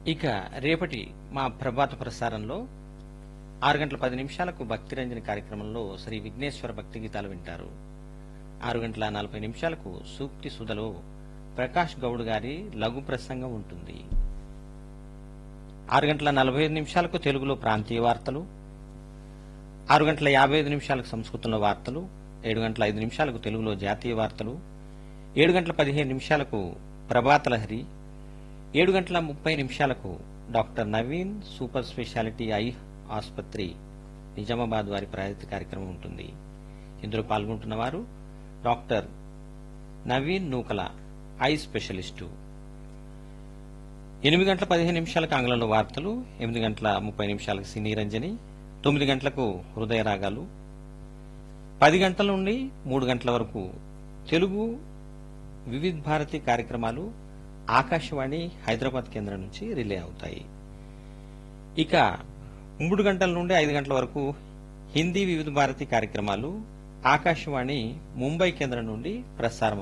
ఇక రేపటి మా ప్రభాత ప్రసారంలో ఆరు గంటల పది నిమిషాలకు భక్తిరంజని కార్యక్రమంలో శ్రీ విఘ్నేశ్వర భక్తి గీతాలు వింటారు ఆరు గంటల నలభై నిమిషాలకు సూక్తి సుధలో ప్రకాష్ గౌడ్ గారి లఘు ప్రసంగం ఉంటుంది ఆరు గంటల నలభై ఐదు నిమిషాలకు తెలుగులో ప్రాంతీయ వార్తలు ఆరు గంటల యాభై ఐదు నిమిషాలకు సంస్కృతంలో వార్తలు ఏడు గంటల ఐదు నిమిషాలకు తెలుగులో జాతీయ వార్తలు ఏడు గంటల పదిహేను నిమిషాలకు ప్రభాత లహరి ఏడు గంటల ముప్పై నిమిషాలకు doctor Naveen super speciality eye ఆసుపత్రి నిజామాబాద్ వారి ప్రాయోజిత కార్యక్రమం ఉంటుంది ఇందులో పాల్గొంటున్న వారు doctor Naveen Nukala eye specialist ఎనిమిది గంటల పదిహేను నిమిషాలకు ఆంగ్లంలో వార్తలు ఎనిమిది గంటల ముప్పై నిమిషాలకు సినీ రంజని తొమ్మిది గంటలకు హృదయ రాగాలు పది గంటల నుండి మూడు గంటల వరకు తెలుగు వివిధ భారతి కార్యక్రమాలు ఆకాశవాణి హైదరాబాద్ కేంద్రం నుంచి రిలే అవుతాయి ఇక మూడు గంటల నుండి ఐదు గంటల వరకు హిందీ వివిధ భారతి కార్యక్రమాలు ఆకాశవాణి ముంబై కేంద్రం నుండి ప్రసారం